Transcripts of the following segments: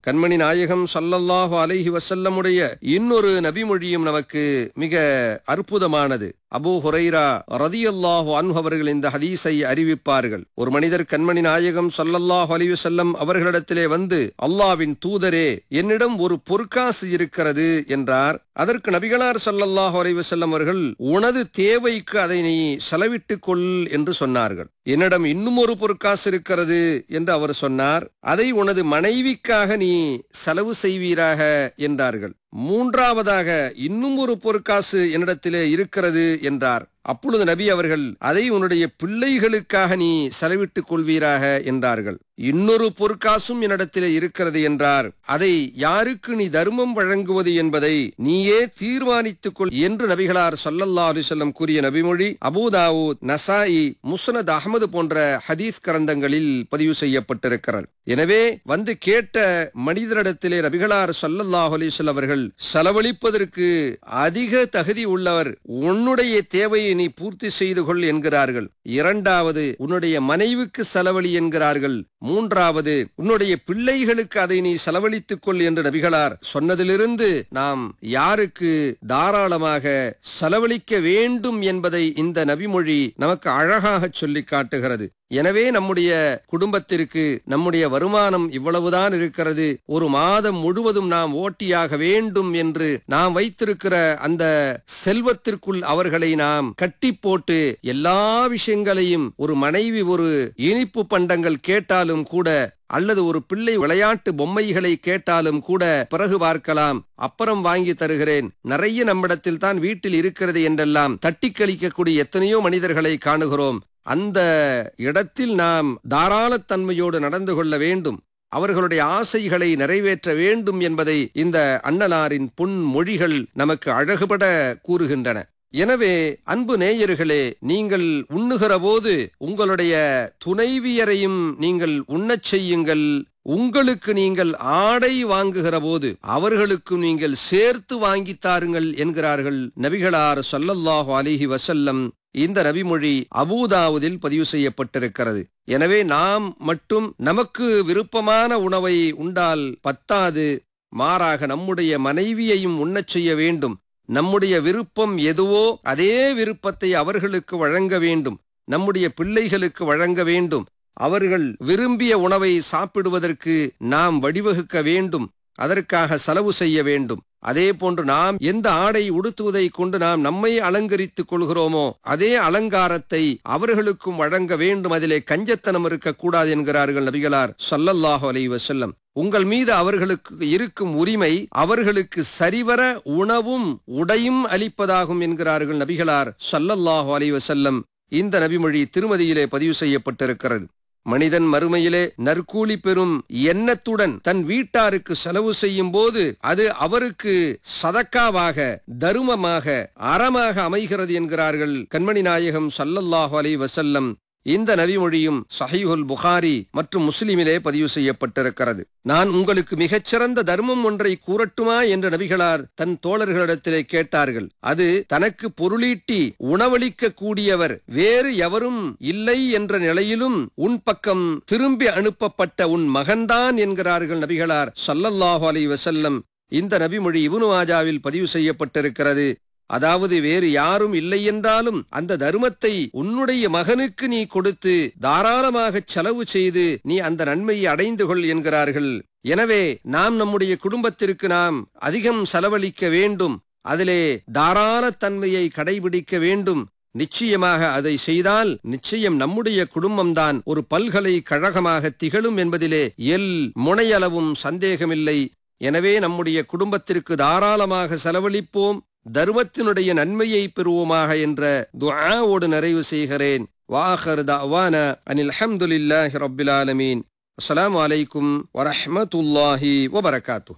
கண்மணி நாயகம் ஸல்லல்லாஹு அலைஹி வஸல்லமுடைய இன்னொரு நபிமொழியும் நமக்கு மிக அற்புதமானது அபூ ஹுரைரா ரதியல்லாஹு அன்ஹு அவர்கள் இந்த ஹதீஸை அறிவிப்பார்கள் ஒரு மனிதர் கண்மணி நாயகம் ஸல்லல்லாஹு அலைஹி வஸல்லம் அவர்களிடத்திலே வந்து அல்லாவின் தூதரே என்னிடம் ஒரு பொற்காசு இருக்கிறது என்றார் அதற்கு நபிகளார் ஸல்லல்லாஹு அலைஹி வஸல்லம் அவர்கள் உனது தேவைக்கு அதை நீ செலவிட்டுக் கொள் என்று சொன்னார்கள் என்னிடம் இன்னும் ஒரு பொற்காசு இருக்கிறது என்று அவர் சொன்னார் அதை உனது மனைவிக்காக நீ செலவு செய்வீராக என்றார்கள் மூன்றாவதாக இன்னும் ஒரு பொற்காசு என்னிடத்திலே இருக்கிறது என்றார் அப்பொழுது நபி அவர்கள் அதை உன்னுடைய பிள்ளைகளுக்காக நீ செலவிட்டுக் கொள்வீராக என்றார்கள் இன்னொரு பொற்காசும் என்னிடத்திலே இருக்கிறது என்றார் அதை யாருக்கு நீ தர்மம் வழங்குவது என்பதை நீயே தீர்மானித்துக் கொள் என்று நபிகளார் ஸல்லல்லாஹு அலைஹி வஸல்லம் கூறிய நபிமொழி அபூதாவூத் நசாயி முஸ்னத் அகமது போன்ற ஹதீஸ் கிரந்தங்களில் பதிவு செய்யப்பட்டிருக்கிறது எனவே வந்து கேட்ட மனிதரிடத்திலே நபிகளார் ஸல்லல்லாஹு அலைஹி வஸல்லம் அவர்கள் செலவழிப்பதற்கு அதிக தகுதி உள்ளவர் உன்னுடைய தேவையை நீ பூர்த்தி செய்து கொள் என்கிறார்கள் இரண்டாவது உன்னுடைய மனைவிக்கு செலவழி என்கிறார்கள் மூன்றாவது உன்னுடைய பிள்ளைகளுக்கு அதை நீ செலவழித்துக் கொள் என்று நபிகளார் சொன்னதிலிருந்து நாம் யாருக்கு தாராளமாக செலவழிக்க வேண்டும் என்பதை இந்த நபிமொழி நமக்கு அழகாக சொல்லி காட்டுகிறது எனவே நம்முடைய குடும்பத்திற்கு நம்முடைய வருமானம் இவ்வளவுதான் இருக்கிறது ஒரு மாதம் முழுவதும் நாம் ஓட்டியாக வேண்டும் என்று நாம் வைத்திருக்கிற அந்த செல்வத்திற்குள் அவர்களை நாம் கட்டி போட்டு எல்லா விஷயங்களையும் ஒரு மனைவி ஒரு இனிப்பு பண்டங்கள் கேட்டாலும் கூட அல்லது ஒரு பிள்ளை விளையாட்டு பொம்மைகளை கேட்டாலும் கூட பிறகு பார்க்கலாம் அப்புறம் வாங்கி தருகிறேன் நிறைய நம்மிடத்தில் தான் வீட்டில் இருக்கிறது என்றெல்லாம் தட்டி கழிக்கக்கூடிய எத்தனையோ மனிதர்களை காணுகிறோம் அந்த இடத்தில் நாம் தாராளத்தன்மையோடு நடந்து கொள்ள வேண்டும் அவர்களுடைய ஆசைகளை நிறைவேற்ற வேண்டும் என்பதை இந்த அன்னலாரின் பொன்மொழிகள் நமக்கு அழகுபட கூறுகின்றன எனவே அன்பு நேயர்களே நீங்கள் உண்ணுகிற போது உங்களுடைய துணைவியரையும் நீங்கள் உண்ணச் செய்யுங்கள் உங்களுக்கு நீங்கள் ஆடை வாங்குகிற போது அவர்களுக்கு நீங்கள் சேர்த்து வாங்கித் தாருங்கள் என்கிறார்கள் நபிகளார் ஸல்லல்லாஹு அலைஹி வஸல்லம் இந்த நபிமொழி அபூதாவுதில் பதிவு செய்யப்பட்டிருக்கிறது எனவே நாம் மட்டும் நமக்கு விருப்பமான உணவை உண்டால் பத்தாது மாறாக நம்முடைய மனைவியையும் உண்ணச் செய்ய வேண்டும் நம்முடைய விருப்பம் எதுவோ அதே விருப்பத்தை அவர்களுக்கு வழங்க வேண்டும் நம்முடைய பிள்ளைகளுக்கு வழங்க வேண்டும் அவர்கள் விரும்பிய உணவை சாப்பிடுவதற்கு நாம் வடிவகுக்க வேண்டும் அதற்காக செலவு செய்ய வேண்டும் அதே போன்று நாம் எந்த ஆடை உடுத்துவதை கொண்டு நாம் நம்மை அலங்கரித்துக் கொள்கிறோமோ அதே அலங்காரத்தை அவர்களுக்கும் வழங்க வேண்டும் அதிலே கஞ்சத்தனம் இருக்கக்கூடாது என்கிறார்கள் நபிகளார் ஸல்லல்லாஹு அலைஹி வஸல்லம் உங்கள் மீது அவர்களுக்கு இருக்கும் உரிமை அவர்களுக்கு சரிவர உணவும் உடையும் அளிப்பதாகும் என்கிறார்கள் நபிகளார் ஸல்லல்லாஹு அலைஹி வஸல்லம் இந்த நபிமொழி திருமதியிலே பதிவு செய்யப்பட்டிருக்கிறது மனிதன் மறுமையிலே நற்கூலி பெறும் எண்ணத்துடன் தன் வீட்டாருக்கு செலவு செய்யும் போது அது அவருக்கு சதக்காவாக தருமமாக அறமாக அமைகிறது என்கிறார்கள் கண்மணி நாயகம் சல்லல்லாஹு அலைஹி வஸல்லம் இந்த நபிமொழியும் சஹீஹுல் புகாரி மற்றும் முஸ்லிமிலே பதிவு செய்யப்பட்டிருக்கிறது நான் உங்களுக்கு மிகச்சிறந்த தர்மம் ஒன்றை கூறட்டுமா என்று நபிகளார் தன் தோழர்களிடத்திலே கேட்டார்கள் அது தனக்கு பொருளீட்டி உணவளிக்க கூடியவர் வேறு எவரும் இல்லை என்ற நிலையிலும் உன் பக்கம் திரும்பி அனுப்பப்பட்ட உன் மகன்தான் என்கிறார்கள் நபிகளார் ஸல்லல்லாஹு அலைஹி வஸல்லம் இந்த நபிமொழி இப்னு மாஜாவில் பதிவு செய்யப்பட்டிருக்கிறது அதாவது வேறு யாரும் இல்லை என்றாலும் அந்த தர்மத்தை உன்னுடைய மகனுக்கு நீ கொடுத்து தாராளமாக செலவு செய்து நீ அந்த நன்மையை அடைந்து கொள் என்கிறார்கள் எனவே நாம் நம்முடைய குடும்பத்திற்கு நாம் அதிகம் செலவழிக்க வேண்டும் அதிலே தாராளத்தன்மையை கடைபிடிக்க வேண்டும் நிச்சயமாக அதை செய்தால் நிச்சயம் நம்முடைய குடும்பம்தான் ஒரு பல்கலைக்கழகமாக திகழும் என்பதிலே எல் முனையளவும் சந்தேகமில்லை எனவே நம்முடைய குடும்பத்திற்கு தாராளமாக செலவழிப்போம் தர்மத்தினுடைய நன்மையை பெறுவோமாக என்ற துஆவோடு நிறைவு செய்கிறேன் வாஹர் தவான அனில் அஹமதுல்லாஹி ரப்பில் ஆலமீன் அஸ்ஸலாமு அலைக்கும் வரஹ்மத்துல்லாஹி வபரகாத்து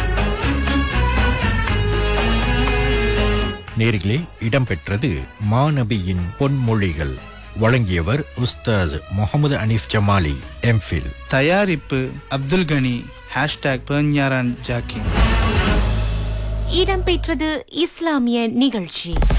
நேர்களே இடம்பெற்றது மாநபியின் பொன்மொழிகள் வழங்கியவர் உஸ்தாத் முகமது அனீஃப் ஜமாலி எம்ஃபில் தயாரிப்பு அப்துல் கனி ஹேஷ்டாக் பெர்ஞாரான் ஜாக்கின் இடம்பெற்றது இஸ்லாமிய நிகழ்ச்சி